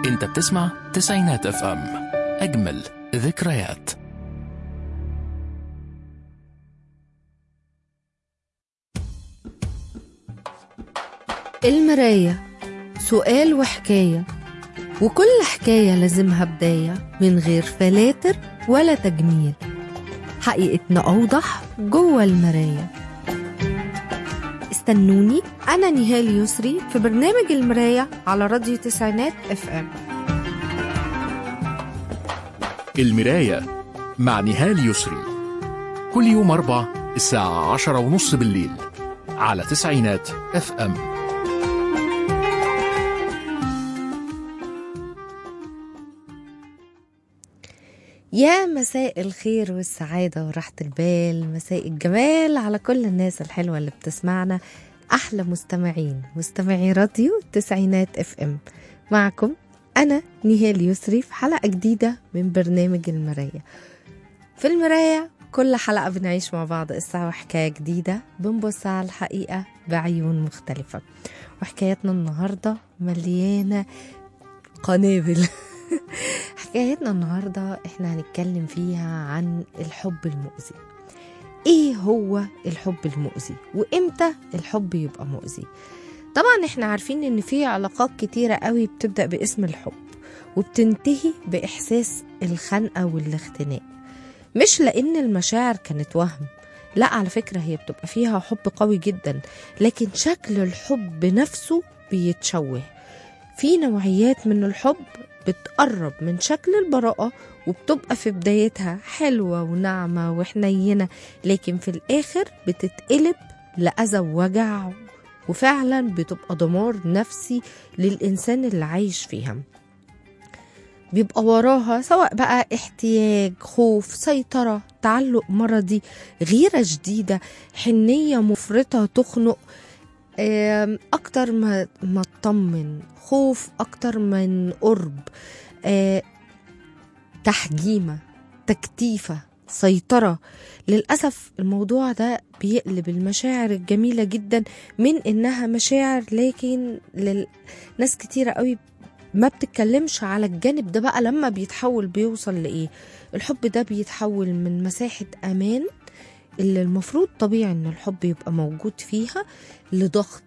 انت بتسمع تسعينات اف ام اجمل ذكريات المراية سؤال وحكاية وكل حكاية لازمها بداية من غير فلاتر ولا تجميل حقيقتنا أوضح جوه المراية استنوني أنا نهال يسري في برنامج المراية على راديو تسعينات اف ام المراية مع نهال يسري كل يوم أربع الساعة عشرة ونص بالليل على تسعينات اف ام يا مساء الخير والسعادة وراحة البال مساء الجمال على كل الناس الحلوة اللي بتسمعنا أحلى مستمعين مستمعي راديو تسعينات اف ام معكم أنا نهال يسري في حلقة جديدة من برنامج المراية في المراية كل حلقة بنعيش مع بعض قصة وحكاية جديدة بنبص على الحقيقة بعيون مختلفة وحكايتنا النهاردة مليانة قنابل حكايتنا النهاردة احنا هنتكلم فيها عن الحب المؤذي ايه هو الحب المؤذي وامتى الحب يبقى مؤذي طبعا احنا عارفين ان في علاقات كتيرة قوي بتبدأ باسم الحب وبتنتهي بإحساس الخنقة والاختناق مش لأن المشاعر كانت وهم لا على فكرة هي بتبقى فيها حب قوي جدا لكن شكل الحب نفسه بيتشوه في نوعيات من الحب بتقرب من شكل البراءة وبتبقى في بدايتها حلوة وناعمة وحنينة لكن في الآخر بتتقلب لأذى ووجع وفعلا بتبقى دمار نفسي للإنسان اللي عايش فيها بيبقى وراها سواء بقى احتياج خوف سيطرة تعلق مرضي غيرة شديدة حنية مفرطة تخنق آم، أكتر ما ما تطمن خوف أكتر من قرب آه، تحجيمة تكتيفة سيطرة للأسف الموضوع ده بيقلب المشاعر الجميلة جدا من إنها مشاعر لكن لناس كتيرة قوي ما بتتكلمش على الجانب ده بقى لما بيتحول بيوصل لإيه الحب ده بيتحول من مساحة أمان اللي المفروض طبيعي إن الحب يبقى موجود فيها لضغط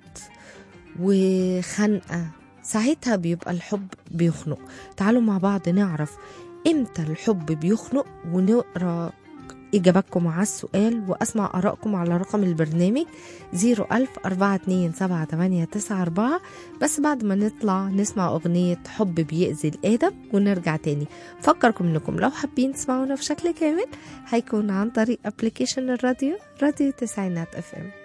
وخنقة ساعتها بيبقى الحب بيخنق تعالوا مع بعض نعرف امتى الحب بيخنق ونقرا إجاباتكم على السؤال وأسمع آرائكم على رقم البرنامج 01000 427 بس بعد ما نطلع نسمع أغنية حب بيأذي الآدم ونرجع تاني فكركم إنكم لو حابين تسمعونا بشكل كامل هيكون عن طريق أبليكيشن الراديو راديو تسعينات اف ام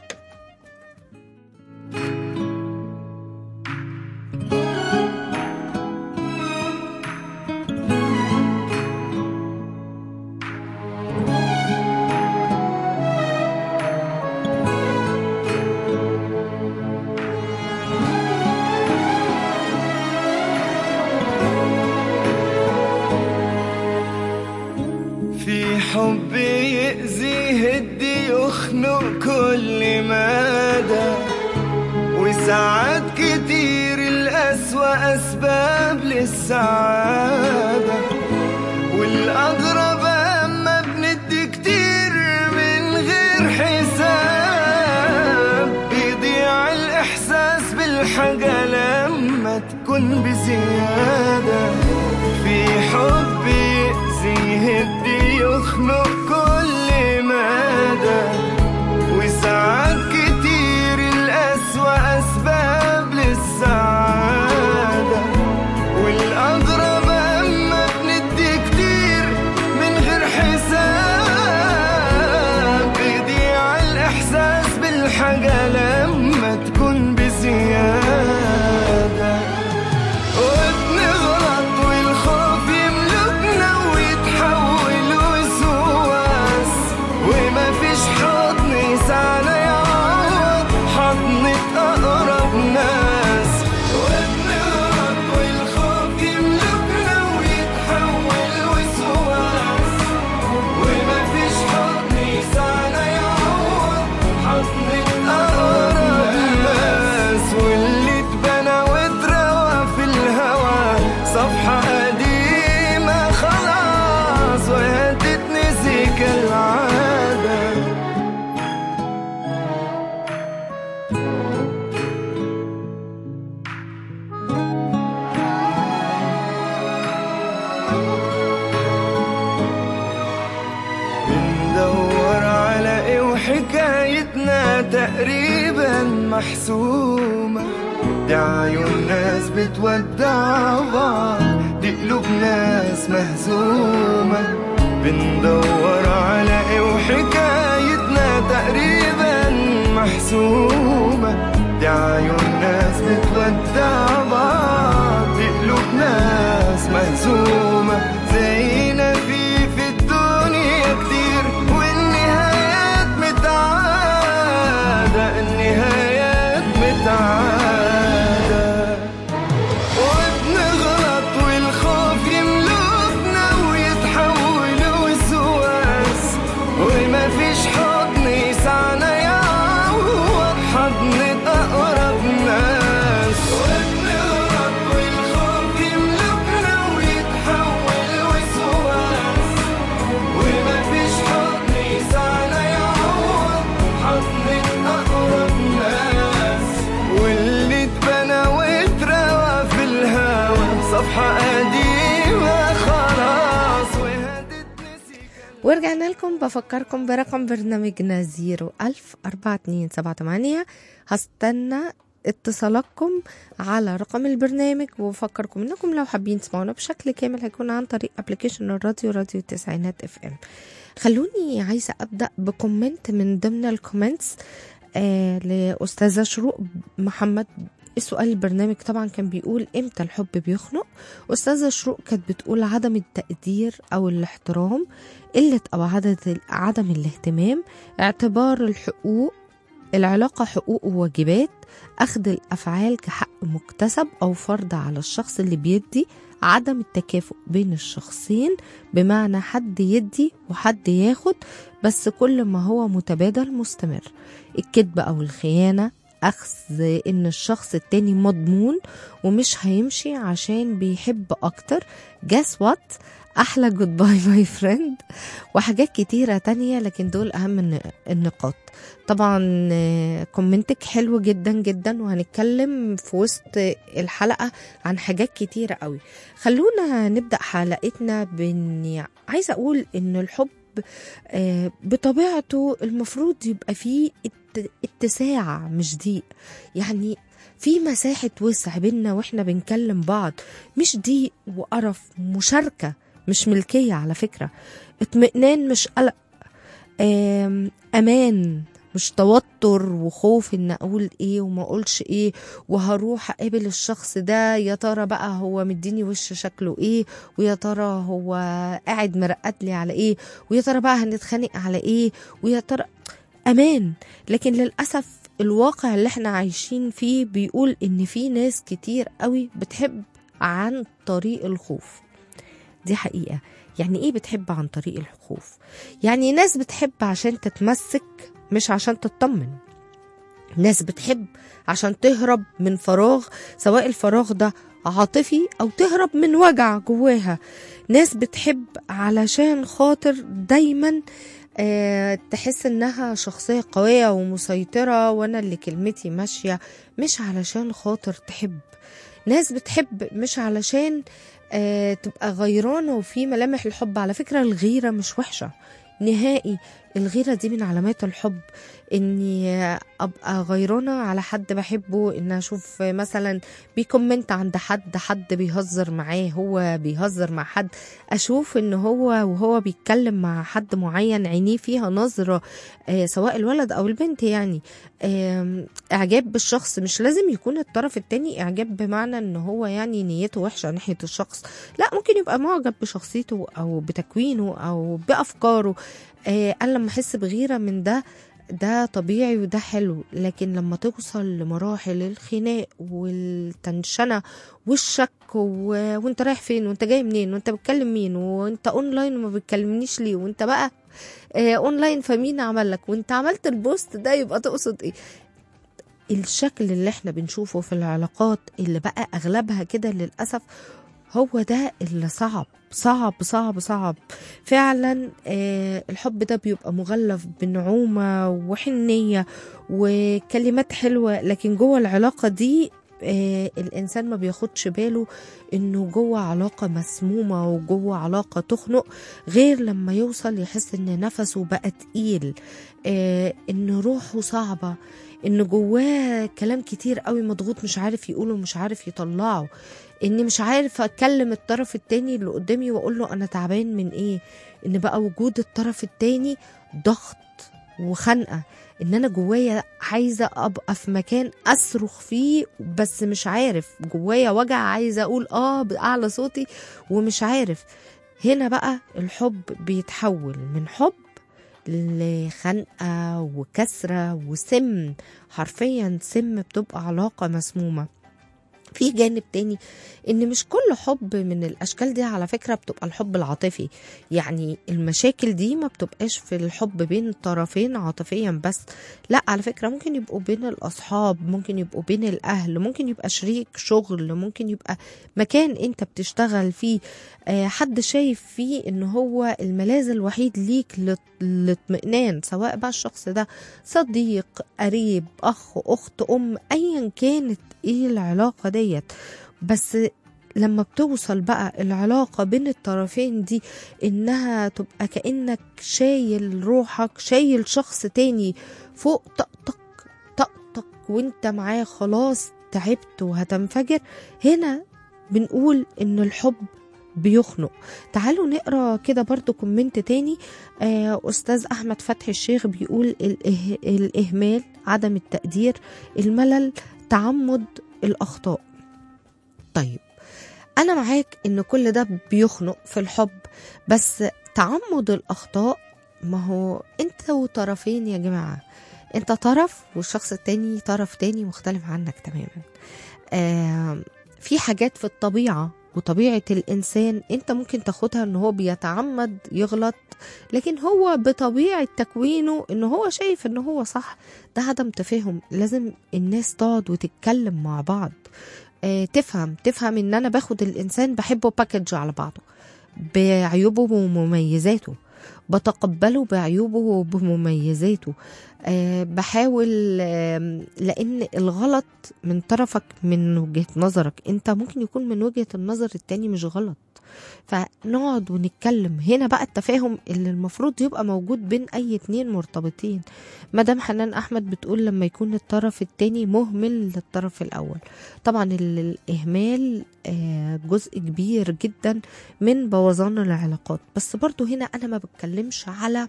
في حب يأذي يهدي يخنق كل مدى وساعات كتير الأسوأ أسباب للسعادة والأغرب أما بندي كتير من غير حساب بيضيع الإحساس بالحاجة لما تكون بزيادة في حب يأذي يهدي يخنق كل مدى وساعات كتير الأسوأ أسباب للسعادة والأغرب أما بندي كتير من غير حساب بيضيع الإحساس بالحاجة لما تكون بزيادة وبنغلط والخوف يملكنا ويتحول وسواس تقريبا محسومة دي عيون ناس بتودع بعض دي قلوب ناس مهزومة بندور على ايه وحكايتنا تقريبا محسومة دي عيون ناس بتودع بعض دي قلوب ناس مهزومة زينا في في الدنيا كتير والنهايات متعادة النهايات متعادة وبنغلط والخوف يملكنا ويتحول وسواس وما فيش حضن يسعنا يعوض حضن أقرب ناس وبنغلط والخوف يملكنا ويتحول وسواس وما فيش حضن يسعنا يعوض حضن أقرب ناس واللي اتبنى واتروى في الهوى صفحة قديمة خلاص وهتتنسي ورجعنا لكم بفكركم برقم برنامجنا 0104278 هستنى اتصالاتكم على رقم البرنامج وبفكركم انكم لو حابين تسمعونا بشكل كامل هيكون عن طريق ابلكيشن الراديو راديو التسعينات اف ام خلوني عايزه ابدا بكومنت من ضمن الكومنتس آه لاستاذه شروق محمد سؤال البرنامج طبعا كان بيقول امتى الحب بيخنق استاذه شروق كانت بتقول عدم التقدير او الاحترام قله او عدد عدم الاهتمام اعتبار الحقوق العلاقة حقوق وواجبات أخذ الأفعال كحق مكتسب أو فرض على الشخص اللي بيدي عدم التكافؤ بين الشخصين بمعنى حد يدي وحد ياخد بس كل ما هو متبادل مستمر الكذب أو الخيانة أخذ إن الشخص التاني مضمون ومش هيمشي عشان بيحب أكتر جاس وات أحلى جود باي ماي فريند وحاجات كتيرة تانية لكن دول أهم الن- النقاط طبعا آه، كومنتك حلو جدا جدا وهنتكلم في وسط الحلقة عن حاجات كتيرة قوي خلونا نبدأ حلقتنا بإني عايزة أقول إن الحب آه، بطبيعته المفروض يبقى فيه ات- اتساع مش ضيق يعني في مساحة وسع بينا واحنا بنكلم بعض مش ضيق وقرف مشاركة مش ملكية على فكرة اطمئنان مش قلق آم، امان مش توتر وخوف ان اقول ايه وما اقولش ايه وهروح اقابل الشخص ده يا ترى بقى هو مديني وش شكله ايه ويا ترى هو قاعد مرقد لي على ايه ويا ترى بقى هنتخانق على ايه ويا ترى امان لكن للاسف الواقع اللي احنا عايشين فيه بيقول ان في ناس كتير قوي بتحب عن طريق الخوف دي حقيقة يعني ايه بتحب عن طريق الخوف يعني ناس بتحب عشان تتمسك مش عشان تطمن ناس بتحب عشان تهرب من فراغ سواء الفراغ ده عاطفي او تهرب من وجع جواها ناس بتحب علشان خاطر دايما آه تحس انها شخصية قوية ومسيطرة وانا اللي كلمتي ماشية مش علشان خاطر تحب ناس بتحب مش علشان آه تبقى غيرانة وفي ملامح الحب على فكرة الغيرة مش وحشة نهائي الغيرة دي من علامات الحب اني ابقى غيرانة على حد بحبه ان اشوف مثلا بيكومنت عند حد حد بيهزر معاه هو بيهزر مع حد اشوف ان هو وهو بيتكلم مع حد معين عينيه فيها نظرة آه، سواء الولد او البنت يعني آم، اعجاب بالشخص مش لازم يكون الطرف التاني اعجاب بمعنى ان هو يعني نيته وحشة ناحية الشخص لا ممكن يبقى معجب بشخصيته او بتكوينه او بافكاره آه، انا لما احس بغيرة من ده ده طبيعي وده حلو لكن لما توصل لمراحل الخناق والتنشنة والشك و... وانت رايح فين وانت جاي منين وانت بتكلم مين وانت اونلاين وما بتكلمنيش ليه وانت بقى آه اونلاين فمين عمل لك وانت عملت البوست ده يبقى تقصد ايه الشكل اللي احنا بنشوفه في العلاقات اللي بقى اغلبها كده للاسف هو ده اللي صعب صعب صعب صعب فعلا آه الحب ده بيبقى مغلف بنعومة وحنية وكلمات حلوة لكن جوه العلاقة دي آه الإنسان ما بياخدش باله إنه جوه علاقة مسمومة وجوه علاقة تخنق غير لما يوصل يحس إن نفسه بقى تقيل آه إن روحه صعبة ان جواه كلام كتير قوي مضغوط مش عارف يقوله مش عارف يطلعه اني مش عارف اتكلم الطرف التاني اللي قدامي واقول له انا تعبان من ايه ان بقى وجود الطرف التاني ضغط وخنقه ان انا جوايا عايزه ابقى في مكان اصرخ فيه بس مش عارف جوايا وجع عايزه اقول اه باعلى صوتي ومش عارف هنا بقى الحب بيتحول من حب لخنقه وكسره وسم حرفيا سم بتبقى علاقه مسمومه في جانب تاني ان مش كل حب من الاشكال دي على فكره بتبقى الحب العاطفي يعني المشاكل دي ما بتبقاش في الحب بين طرفين عاطفيا بس لا على فكره ممكن يبقوا بين الاصحاب ممكن يبقوا بين الاهل ممكن يبقى شريك شغل ممكن يبقى مكان انت بتشتغل فيه آه، حد شايف فيه ان هو الملاذ الوحيد ليك لل- للاطمئنان سواء بقى الشخص ده صديق قريب اخ اخت ام ايا كانت ايه العلاقه ديت بس لما بتوصل بقى العلاقة بين الطرفين دي إنها تبقى كأنك شايل روحك شايل شخص تاني فوق طقطق طقطق وانت معاه خلاص تعبت وهتنفجر هنا بنقول إن الحب بيخنق تعالوا نقرا كده برضو كومنت تاني آه أستاذ أحمد فتحي الشيخ بيقول الإه... الإهمال عدم التقدير الملل تعمد الأخطاء طيب أنا معاك إن كل ده بيخنق في الحب بس تعمد الأخطاء ما هو أنت وطرفين يا جماعة أنت طرف والشخص التاني طرف تاني مختلف عنك تماما آه في حاجات في الطبيعة وطبيعة الإنسان أنت ممكن تاخدها إن هو بيتعمد يغلط لكن هو بطبيعة تكوينه إن هو شايف إن هو صح ده عدم تفاهم لازم الناس تقعد وتتكلم مع بعض آه، تفهم تفهم ان انا باخد الانسان بحبه باكج على بعضه بعيوبه ومميزاته بتقبله بعيوبه وبمميزاته أه بحاول أه لان الغلط من طرفك من وجهة نظرك انت ممكن يكون من وجهة النظر التاني مش غلط فنقعد ونتكلم هنا بقى التفاهم اللي المفروض يبقى موجود بين اي اتنين مرتبطين مدام حنان احمد بتقول لما يكون الطرف التاني مهمل للطرف الاول طبعا ال- الاهمال آه، جزء كبير جدا من بوظان العلاقات بس برضو هنا انا ما بتكلمش على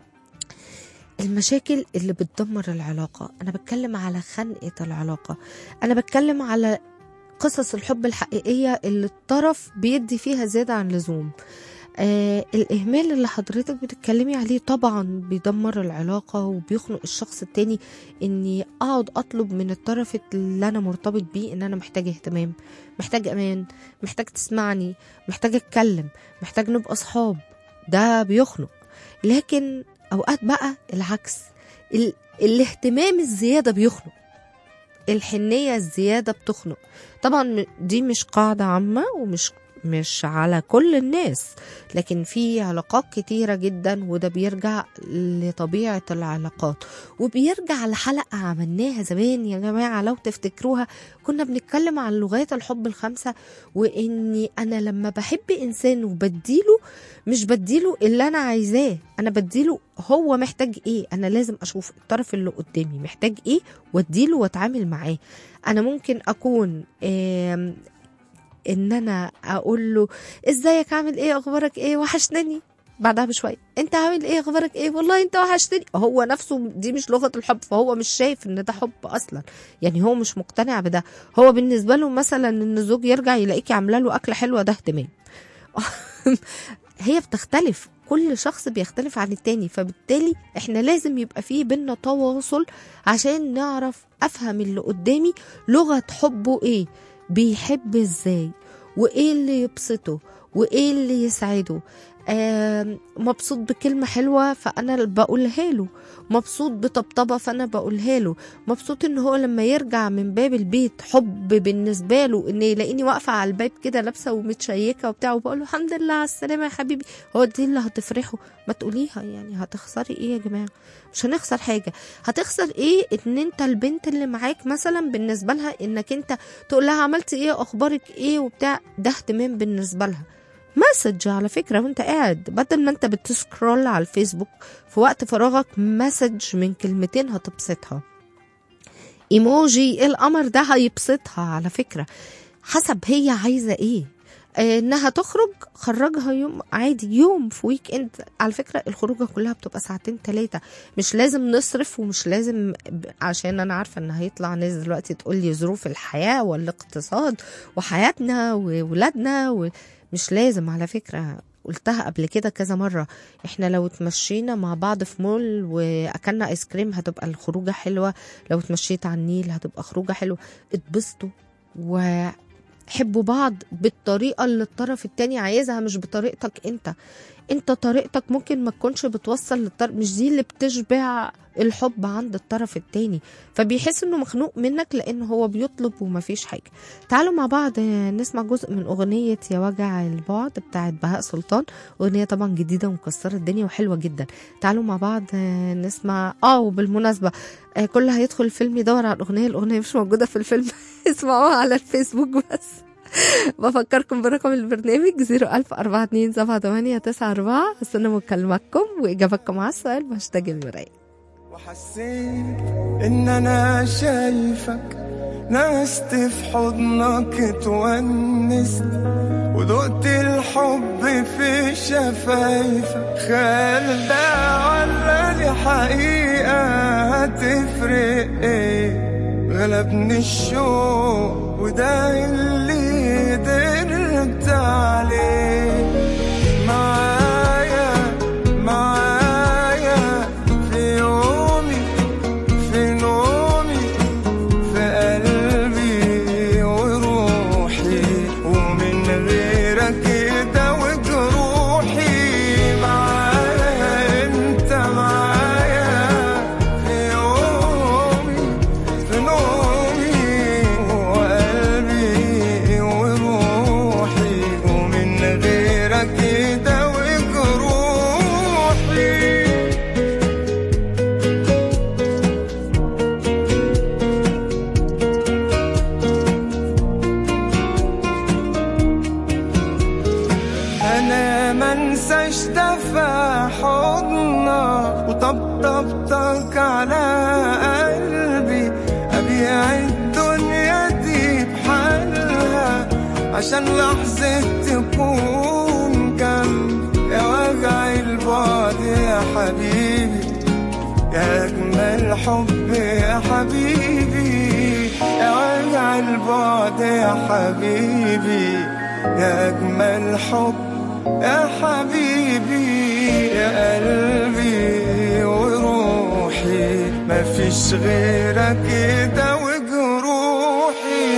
المشاكل اللي بتدمر العلاقة أنا بتكلم على خنقة العلاقة أنا بتكلم على قصص الحب الحقيقية اللي الطرف بيدي فيها زيادة عن اللزوم آه الإهمال اللي حضرتك بتتكلمي عليه طبعا بيدمر العلاقة وبيخنق الشخص التاني إني أقعد أطلب من الطرف اللي أنا مرتبط بيه إن أنا محتاج اهتمام محتاج أمان محتاج تسمعني محتاج أتكلم محتاج نبقى أصحاب ده بيخنق لكن أوقات بقى العكس ال... الاهتمام الزيادة بيخنق الحنية الزيادة بتخنق طبعا م- دي مش قاعدة عامة ومش مش على كل الناس لكن في علاقات كتيرة جدا وده بيرجع لطبيعة العلاقات وبيرجع لحلقة عملناها زمان يا جماعة لو تفتكروها كنا بنتكلم عن لغات الحب الخمسة وإني أنا لما بحب إنسان وبديله مش بديله اللي أنا عايزاه أنا بديله هو محتاج إيه أنا لازم أشوف الطرف اللي قدامي محتاج إيه واديله واتعامل معاه أنا ممكن أكون آم، ان انا اقول له ازيك عامل ايه اخبارك ايه وحشتني بعدها بشويه انت عامل ايه اخبارك ايه والله انت وحشتني هو نفسه دي مش لغه الحب فهو مش شايف ان ده حب اصلا يعني هو مش مقتنع بده هو بالنسبه له مثلا ان الزوج يرجع يلاقيكي عامله له اكله حلوه ده اهتمام هي بتختلف كل شخص بيختلف عن التاني فبالتالي احنا لازم يبقى فيه بينا تواصل عشان نعرف افهم اللي قدامي لغة حبه ايه بيحب ازاي وايه اللي يبسطه وايه اللي يسعده آم، مبسوط بكلمة حلوة فأنا اللي بقولها له مبسوط بطبطبة فأنا بقولها له مبسوط إن هو لما يرجع من باب البيت حب بالنسبة له إن يلاقيني واقفة على الباب كده لابسة ومتشيكة وبتاع وبقول له الحمد لله على السلامة يا حبيبي هو دي اللي هتفرحه ما تقوليها يعني هتخسري إيه يا جماعة مش هنخسر حاجة هتخسر إيه إن أنت البنت اللي معاك مثلا بالنسبة لها إنك أنت تقول لها عملت إيه أخبارك إيه وبتاع ده اهتمام بالنسبة لها مسج على فكرة وانت قاعد بدل ما انت بتسكرول على الفيسبوك في وقت فراغك مسج من كلمتين هتبسطها ايموجي القمر ده هيبسطها على فكره حسب هي عايزه ايه آه، انها تخرج خرجها يوم عادي يوم في ويك اند على فكره الخروجه كلها بتبقى ساعتين ثلاثه مش لازم نصرف ومش لازم ب- عشان انا عارفه ان هيطلع ناس دلوقتي تقول لي ظروف الحياه والاقتصاد وحياتنا وولادنا ومش لازم على فكره قلتها قبل كده كذا مرة احنا لو اتمشينا مع بعض في مول واكلنا ايس كريم هتبقى الخروجة حلوة لو اتمشيت على النيل هتبقى خروجة حلوة اتبسطوا وحبوا بعض بالطريقة اللي الطرف التاني عايزها مش بطريقتك انت انت طريقتك ممكن ما تكونش بتوصل للطرف مش دي اللي بتشبع الحب عند الطرف التاني فبيحس انه مخنوق منك لان هو بيطلب ومفيش حاجة تعالوا مع بعض آه، نسمع جزء من اغنية يا وجع البعد بتاعت بهاء سلطان اغنية طبعا جديدة ومكسرة الدنيا وحلوة جدا تعالوا مع بعض آه، نسمع اه وبالمناسبة آه، كل اللي هيدخل الفيلم يدور على الاغنية الاغنية مش موجودة في الفيلم اسمعوها على الفيسبوك بس بفكركم برقم البرنامج 014278994 استنى مكالماتكم واجاباتكم على السؤال بهاشتاج المرايه وحسيت ان انا شايفك نست في حضنك اتونست ودقت الحب في شفايفك خيال ده ولا دي حقيقة هتفرق ايه غلبني الشوق وده اللي قدرت عليه معايا معايا في يومي في نومي في قلبي وروحي ومن غيرك كده وجروحي معايا انت معايا في يومي في نومي وقلبي وروحي ومن غيرك كده وجروحي انا منساش دفع حضنك وطبطبتك على قلبي ابيع الدنيا دي بحالها عشان لحظة تكون جنبي يا وجع البعد يا حبيبي يا أجمل حب يا حبيبي يا وجع البعد يا حبيبي يا أجمل حب يا حبيبي يا قلبي وروحي مفيش غيرك كده وجروحي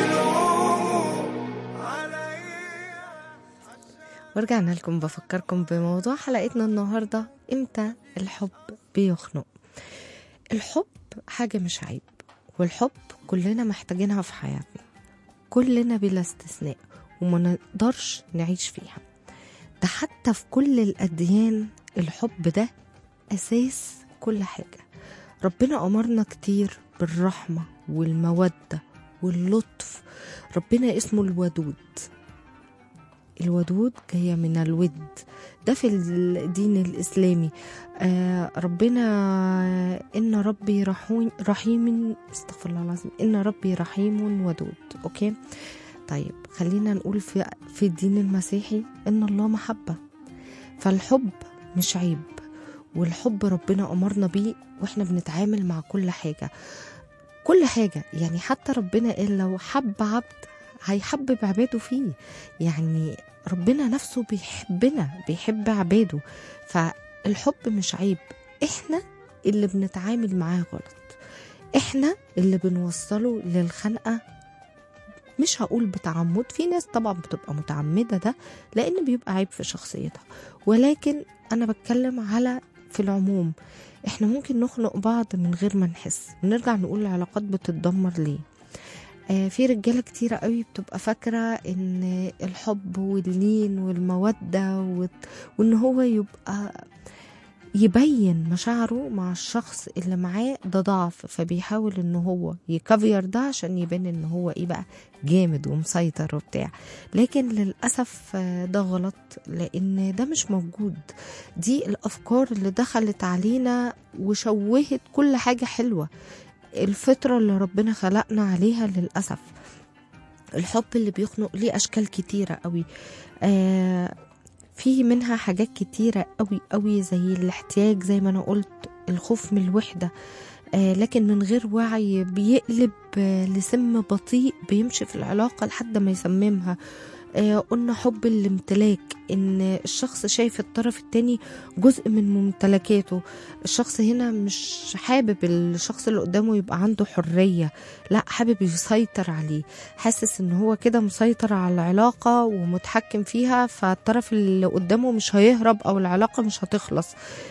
عليا ورجعنا لكم بفكركم بموضوع حلقتنا النهارده امتى الحب بيخنق الحب حاجه مش عيب والحب كلنا محتاجينها في حياتنا كلنا بلا استثناء وما نقدرش نعيش فيها ده حتى في كل الأديان الحب ده أساس كل حاجة ربنا أمرنا كتير بالرحمة والمودة واللطف ربنا اسمه الودود الودود جاية من الود ده في الدين الإسلامي آه ربنا إن ربي رحيم رحيم استغفر الله العظيم إن ربي رحيم ودود أوكي طيب خلينا نقول في في الدين المسيحي إن الله محبة فالحب مش عيب والحب ربنا أمرنا بيه وإحنا بنتعامل مع كل حاجة كل حاجة يعني حتى ربنا قال لو حب عبد هيحبب عباده فيه يعني ربنا نفسه بيحبنا بيحب عباده فالحب مش عيب احنا اللي بنتعامل معاه غلط احنا اللي بنوصله للخنقة مش هقول بتعمد في ناس طبعا بتبقى متعمدة ده لأن بيبقى عيب في شخصيتها ولكن أنا بتكلم على في العموم احنا ممكن نخنق بعض من غير ما نحس ونرجع نقول العلاقات بتتدمر ليه آه في رجاله كتيره قوي بتبقى فاكره ان الحب واللين والموده وت- وان هو يبقى يبين مشاعره مع الشخص اللي معاه ده ضعف فبيحاول ان هو يكافير ده عشان يبان ان هو ايه بقى جامد ومسيطر وبتاع لكن للاسف آه، ده غلط لان ده مش موجود دي الافكار اللي دخلت علينا وشوهت كل حاجه حلوه الفطرة اللي ربنا خلقنا عليها للأسف الحب اللي بيخنق ليه أشكال كتيرة قوي آه في منها حاجات كتيرة قوي قوي زي الاحتياج زي ما أنا قلت الخوف من الوحدة آه لكن من غير وعي بيقلب آه لسم بطيء بيمشي في العلاقة لحد ما يسممها آه قلنا حب الامتلاك ان الشخص شايف الطرف التاني جزء من ممتلكاته الشخص هنا مش حابب الشخص اللي قدامه يبقى عنده حرية لا حابب يسيطر عليه حاسس ان هو كده مسيطر على العلاقة ومتحكم فيها فالطرف اللي قدامه مش هيهرب او العلاقة مش هتخلص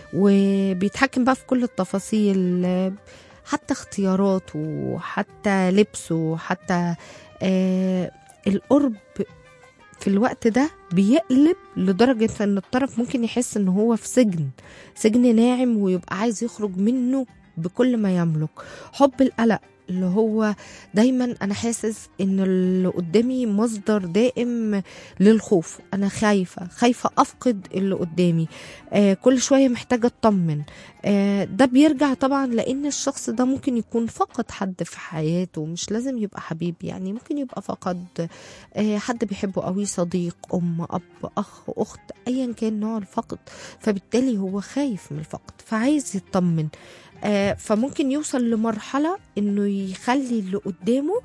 وبيتحكم بقى في كل التفاصيل حتى اختياراته حتى لبسه حتى آه القرب في الوقت ده بيقلب لدرجة ان الطرف ممكن يحس ان هو في سجن سجن ناعم ويبقى عايز يخرج منه بكل ما يملك حب القلق اللي هو دايما انا حاسس ان اللي قدامي مصدر دائم للخوف انا خايفه خايفه افقد اللي قدامي آه كل شويه محتاجه اطمن آه ده بيرجع طبعا لان الشخص ده ممكن يكون فقد حد في حياته مش لازم يبقى حبيب يعني ممكن يبقى فقد آه حد بيحبه قوي صديق ام اب اخ اخت ايا كان نوع الفقد فبالتالي هو خايف من الفقد فعايز يطمن آه فممكن يوصل لمرحله انه يخلي اللي قدامه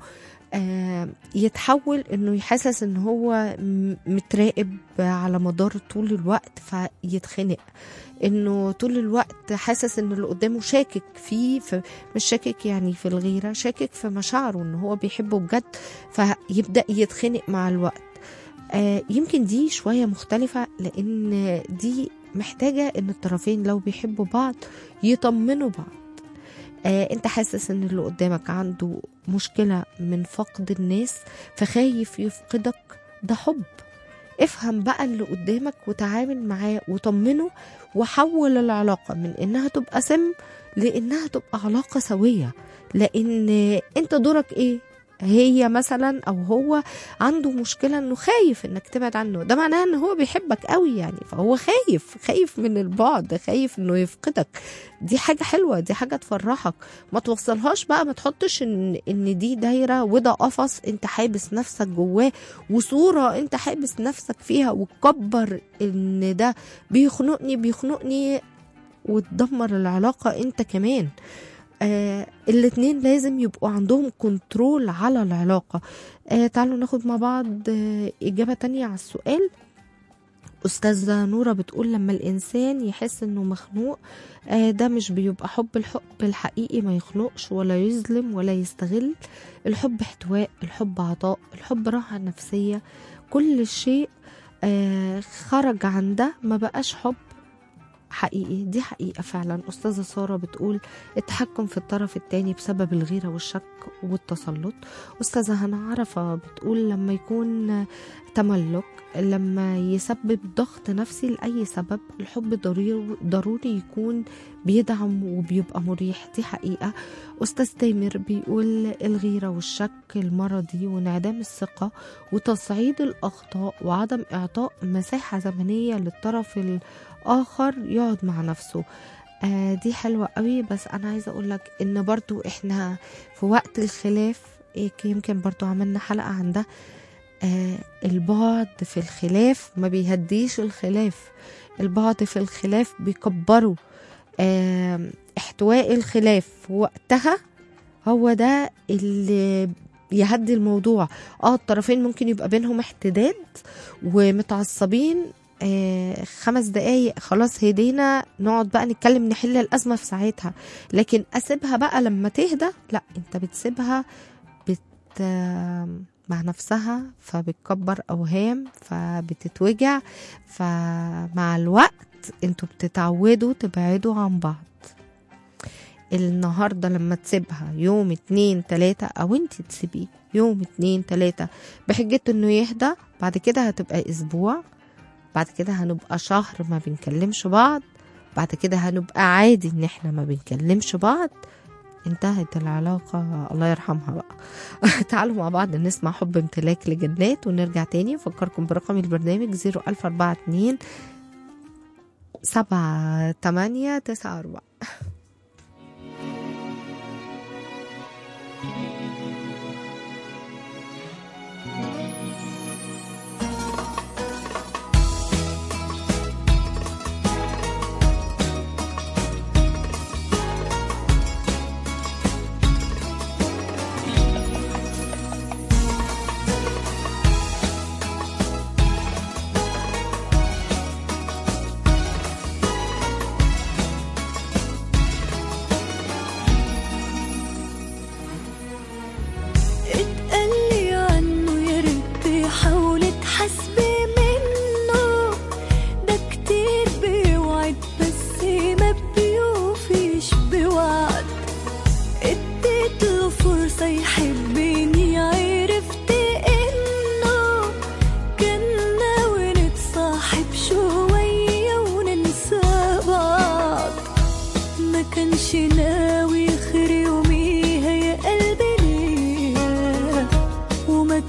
آه يتحول انه يحسس ان هو متراقب على مدار طول الوقت فيتخنق انه طول الوقت حاسس ان اللي قدامه شاكك فيه في مش شاكك يعني في الغيره شاكك في مشاعره ان هو بيحبه بجد فيبدا يتخنق مع الوقت آه يمكن دي شويه مختلفه لان دي محتاجه ان الطرفين لو بيحبوا بعض يطمنوا بعض آه انت حاسس ان اللي قدامك عنده مشكله من فقد الناس فخايف يفقدك ده حب افهم بقى اللي قدامك وتعامل معاه وطمنه وحول العلاقه من انها تبقى سم لانها تبقى علاقه سويه لان انت دورك ايه هي مثلا او هو عنده مشكله انه خايف انك تبعد عنه ده معناه ان هو بيحبك قوي يعني فهو خايف خايف من البعد خايف انه يفقدك دي حاجه حلوه دي حاجه تفرحك ما توصلهاش بقى ما تحطش ان ان دي دايره وده قفص انت حابس نفسك جواه وصوره انت حابس نفسك فيها وتكبر ان ده بيخنقني بيخنقني وتدمر العلاقه انت كمان آه الاتنين لازم يبقوا عندهم كنترول على العلاقة آه تعالوا ناخد مع بعض آه إجابة تانية على السؤال أستاذة نورة بتقول لما الإنسان يحس إنه مخنوق آه ده مش بيبقى حب الحب الحقيقي ما يخنقش ولا يظلم ولا يستغل الحب احتواء الحب عطاء الحب راحة نفسية كل شيء آه خرج عن ده ما بقاش حب حقيقي دي حقيقة فعلا أستاذة سارة بتقول التحكم في الطرف التاني بسبب الغيرة والشك والتسلط أستاذة هنا عرفة بتقول لما يكون تملك لما يسبب ضغط نفسي لأي سبب الحب ضروري, ضروري يكون بيدعم وبيبقى مريح دي حقيقة أستاذ تامر بيقول الغيرة والشك المرضي وانعدام الثقة وتصعيد الأخطاء وعدم إعطاء مساحة زمنية للطرف الآخر يقعد مع نفسه آه دي حلوة قوي بس أنا عايزة أقول لك إن برضو إحنا في وقت الخلاف إيه يمكن برضو عملنا حلقة عن ده آه البعد في الخلاف ما بيهديش الخلاف البعد في الخلاف بيكبره آه احتواء الخلاف وقتها هو ده اللي يهدي الموضوع اه الطرفين ممكن يبقى بينهم احتداد ومتعصبين آه خمس دقايق خلاص هدينا نقعد بقى نتكلم نحل الأزمة في ساعتها لكن أسيبها بقى لما تهدى لا انت بتسيبها بت مع نفسها فبتكبر أوهام فبتتوجع فمع الوقت انتوا بتتعودوا تبعدوا عن بعض النهاردة لما تسيبها يوم اتنين تلاتة او انت تسيبيه يوم اتنين تلاتة بحجة انه يهدى بعد كده هتبقى اسبوع بعد كده هنبقى شهر ما بنكلمش بعض بعد كده هنبقى عادي ان احنا ما بنكلمش بعض انتهت العلاقة الله يرحمها بقى تعالوا مع بعض نسمع حب امتلاك لجنات ونرجع تاني افكركم برقم البرنامج 01042 سبعة تمانية تسعة أربعة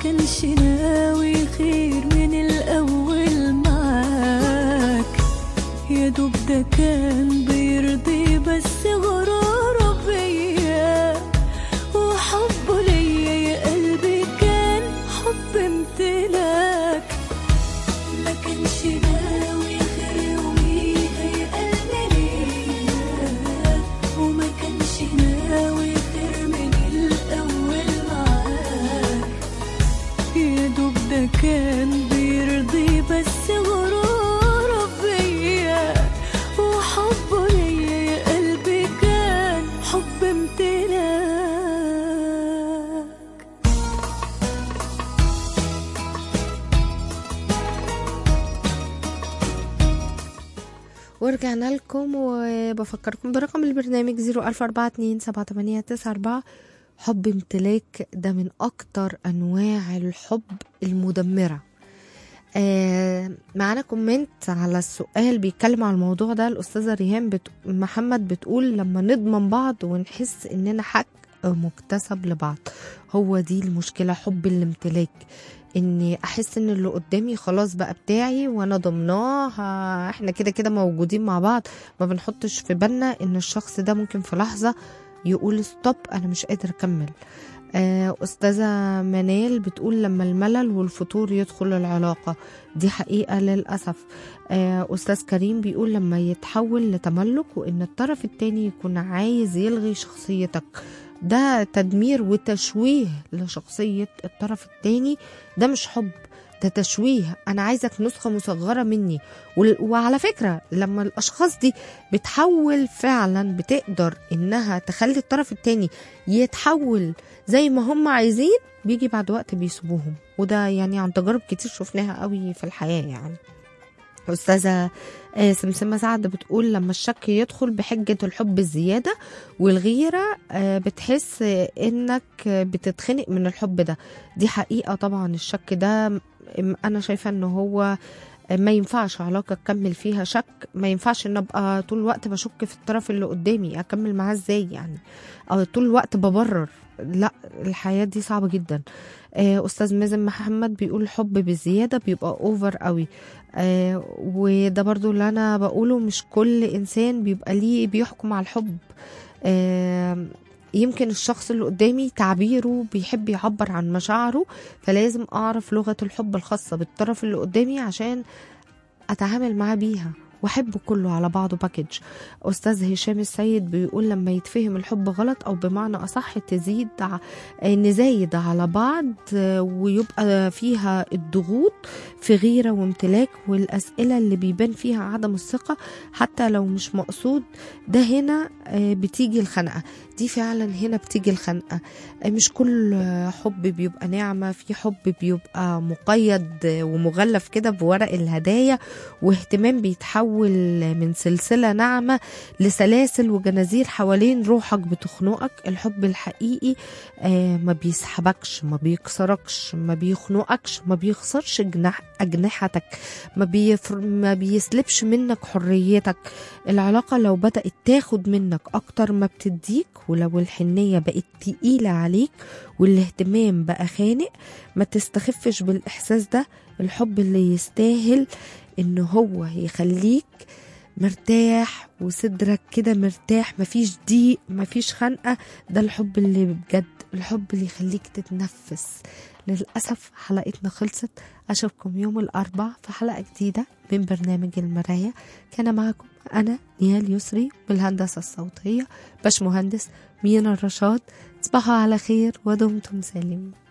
كانش ناوي خير من الأول معاك يا دوب ده كان بيرضي بس غراره بيا وحبه ليا يا قلبي كان حب امتلاك ما كانش ناوي خير يوميها يا قلبي ليا وما كانش ناوي خير من الأول معاك يا دوب ده كان بيرضي بس غراره بيا وحبه ليا يا قلبي كان حب امتلاك ورجعنا لكم وبفكركم برقم البرنامج 004278994 حب امتلاك ده من أكتر أنواع الحب المدمرة آه معانا كومنت على السؤال بيتكلم على الموضوع ده الأستاذة ريهام بت... محمد بتقول لما نضمن بعض ونحس إننا حق مكتسب لبعض هو دي المشكلة حب الامتلاك اني احس ان اللي قدامي خلاص بقى بتاعي وانا ضمناه ها- احنا كده كده موجودين مع بعض ما بنحطش في بالنا ان الشخص ده ممكن في لحظة يقول ستوب انا مش قادر اكمل آه، أستاذة منال بتقول لما الملل والفتور يدخل العلاقة دي حقيقة للأسف آه، أستاذ كريم بيقول لما يتحول لتملك وإن الطرف التاني يكون عايز يلغي شخصيتك ده تدمير وتشويه لشخصية الطرف التاني ده مش حب ده تشويه أنا عايزك نسخة مصغرة مني وال- وعلى فكرة لما الأشخاص دي بتحول فعلا بتقدر إنها تخلي الطرف التاني يتحول زي ما هم عايزين بيجي بعد وقت بيسيبوهم وده يعني عن تجارب كتير شفناها قوي في الحياة يعني أستاذة آه، سمسمة سعد بتقول لما الشك يدخل بحجة الحب الزيادة والغيرة آه، بتحس آه، إنك آه، بتتخنق من الحب ده دي حقيقة طبعا الشك ده م- أنا شايفة إن هو آه، ما ينفعش علاقة تكمل فيها شك ما ينفعش إن أبقى طول الوقت بشك في الطرف اللي قدامي أكمل معاه إزاي يعني أو طول الوقت ببرر لا الحياة دي صعبة جدا آه، أستاذ مازن محمد بيقول الحب بزيادة بيبقى أوفر قوي آه وده برضو اللي أنا بقوله مش كل إنسان بيبقى ليه بيحكم على الحب آه يمكن الشخص اللي قدامي تعبيره بيحب يعبر عن مشاعره فلازم أعرف لغة الحب الخاصة بالطرف اللي قدامي عشان أتعامل معاه بيها واحبه كله على بعضه باكج استاذ هشام السيد بيقول لما يتفهم الحب غلط او بمعنى اصح تزيد ع- نزايد على بعض آه، ويبقى فيها الضغوط في غيره وامتلاك والاسئله اللي بيبان فيها عدم الثقه حتى لو مش مقصود ده هنا آه، بتيجي الخنقه دي فعلا هنا بتيجي الخنقه آه، مش كل آه، حب بيبقى نعمه في حب بيبقى مقيد آه، ومغلف كده بورق الهدايا واهتمام بيتحول من سلسله ناعمه لسلاسل وجنازير حوالين روحك بتخنقك الحب الحقيقي آه، ما بيسحبكش ما بيكسركش ما بيخنقكش ما بيخسرش جناح أجنحتك ما, بيفر ما بيسلبش منك حريتك العلاقة لو بدأت تاخد منك أكتر ما بتديك ولو الحنية بقت تقيلة عليك والاهتمام بقى خانق ما تستخفش بالإحساس ده الحب اللي يستاهل إن هو يخليك مرتاح وصدرك كده مرتاح مفيش ضيق مفيش خنقة ده الحب اللي بجد الحب اللي يخليك تتنفس للأسف حلقتنا خلصت أشوفكم يوم الأربع في حلقة جديدة من برنامج المراية كان معكم أنا نيال يسري بالهندسة الصوتية باش مهندس مينا الرشاد تصبحوا على خير ودمتم سالمين